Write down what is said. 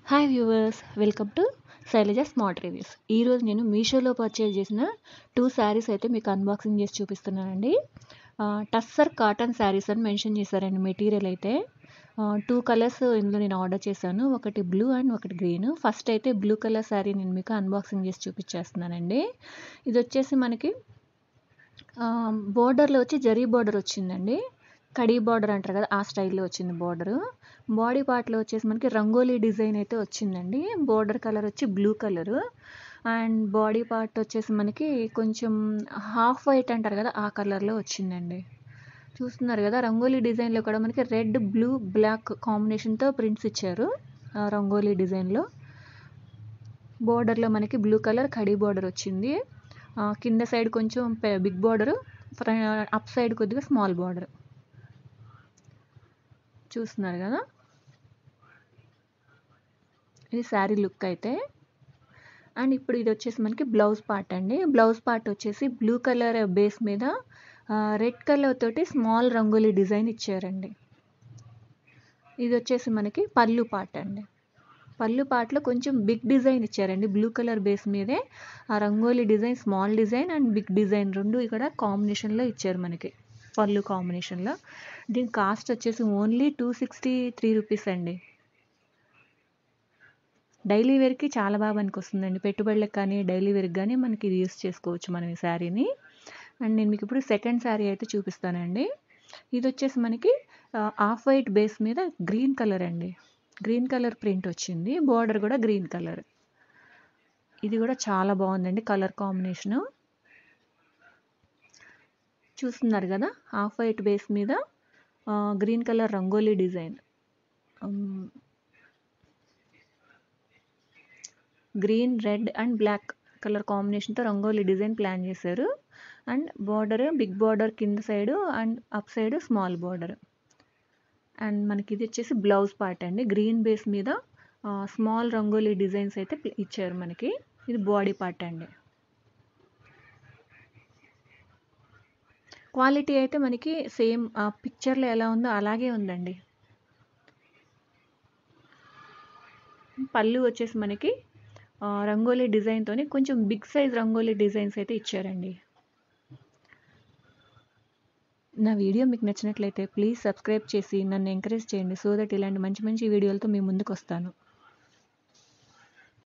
hi viewers welcome to Shailaja smart reviews ఈరోజు నేను మీషోలో పర్చేజ్ చేసిన టూ శారీస్ అయితే మీకు అన్బాక్సింగ్ చేసి చూపిస్తున్నానండి ఆ, టస్సర్ కాటన్ శారీస్ అని మెన్షన్ చేశారండి మెటీరియల్ అయితే టూ కలర్స్ ఇందులో నేను ఆర్డర్ చేశాను ఒకటి బ్లూ అండ్ ఒకటి గ్రీన్ ఫస్ట్ అయితే బ్లూ కలర్ శారీ నేను మీకు అన్బాక్సింగ్ చేసి చూపించేస్తున్నానండి ఇది వచ్చేసి మనకి బోర్డర్లో వచ్చి జరీ బోర్డర్ వచ్చిందండి కడీ బార్డర్ అంటారు కదా ఆ స్టైల్లో వచ్చింది బార్డర్ బాడీ పార్ట్లో వచ్చేసి మనకి రంగోలీ డిజైన్ అయితే వచ్చిందండి బోర్డర్ కలర్ వచ్చి blue colour and body part వచ్చేసి మనకి కొంచెం హాఫ్ వైట్ అంటారు కదా ఆ కలర్లో వచ్చిందండి చూస్తున్నారు కదా రంగోలీ డిజైన్లో కూడా మనకి రెడ్ బ్లూ బ్లాక్ కాంబినేషన్తో ప్రింట్స్ ఇచ్చారు ఆ రంగోలీ డిజైన్లో బోర్డర్లో మనకి బ్లూ కలర్ కడీ బార్డర్ వచ్చింది ఆ, కింద సైడ్ కొంచెం బిగ్ బార్డర్ అప్ సైడ్ కొద్దిగా స్మాల్ బార్డర్ చూస్తున్నారు కదా ఇది శారీ లుక్ అయితే అండ్ ఇప్పుడు ఇది వచ్చేసి మనకి బ్లౌజ్ పార్ట్ అండి బ్లౌజ్ పార్ట్ వచ్చేసి బ్లూ కలర్ బేస్ మీద రెడ్ కలర్ తోటి స్మాల్ రంగోలీ డిజైన్ ఇచ్చారండి ఇది వచ్చేసి మనకి పళ్ళు పార్ట్ అండి పళ్ళు పార్ట్లో కొంచెం బిగ్ డిజైన్ ఇచ్చారండి బ్లూ కలర్ బేస్ మీదే ఆ rangoli design small design and big design రెండు ఇక్కడ కాంబినేషన్లో ఇచ్చారు మనకి పళ్ళు కాంబినేషన్లో దీని కాస్ట్ వచ్చేసి only two sixty three rupees అండి డైలీ వేర్కి చాలా బాగా మనకి వస్తుందండి పెట్టుబడులకు కానీ డైలీ వేర్కి కానీ మనకి ఇది యూస్ చేసుకోవచ్చు మనం ఈ శారీని అండ్ నేను మీకు ఇప్పుడు సెకండ్ శారీ అయితే చూపిస్తానండి ఇది వచ్చేసి మనకి ఆఫ్ వైట్ బేస్ మీద గ్రీన్ కలర్ అండి గ్రీన్ కలర్ ప్రింట్ వచ్చింది బార్డర్ కూడా గ్రీన్ కలర్ ఇది కూడా చాలా బాగుందండి కలర్ కాంబినేషను చూస్తున్నారు కదా హాఫ్ వైట్ బేస్ మీద green colour rangoli design green red and black colour కాంబినేషన్తో రంగోలీ డిజైన్ ప్లాన్ చేశారు అండ్ బార్డర్ బిగ్ బార్డర్ కింద side and up side small border and మనకి ఇది వచ్చేసి బ్లౌజ్ పార్ట్ అండి గ్రీన్ బేస్ మీద స్మాల్ రంగోలీ డిజైన్స్ అయితే ఇచ్చారు మనకి ఇది బాడీ పార్ట్ అండి క్వాలిటీ అయితే మనకి సేమ్ పిక్చర్లో ఎలా ఉందో అలాగే ఉందండి పళ్ళు వచ్చేసి మనకి ఆ, రంగోలీ డిజైన్తోని కొంచెం బిగ్ సైజ్ రంగోలీ డిజైన్స్ అయితే ఇచ్చారండి నా వీడియో మీకు నచ్చినట్లయితే ప్లీజ్ సబ్స్క్రైబ్ చేసి నన్ను ఎంకరేజ్ చేయండి సో దట్ ఇలాంటి మంచి మంచి వీడియోలతో మీ ముందుకు వస్తాను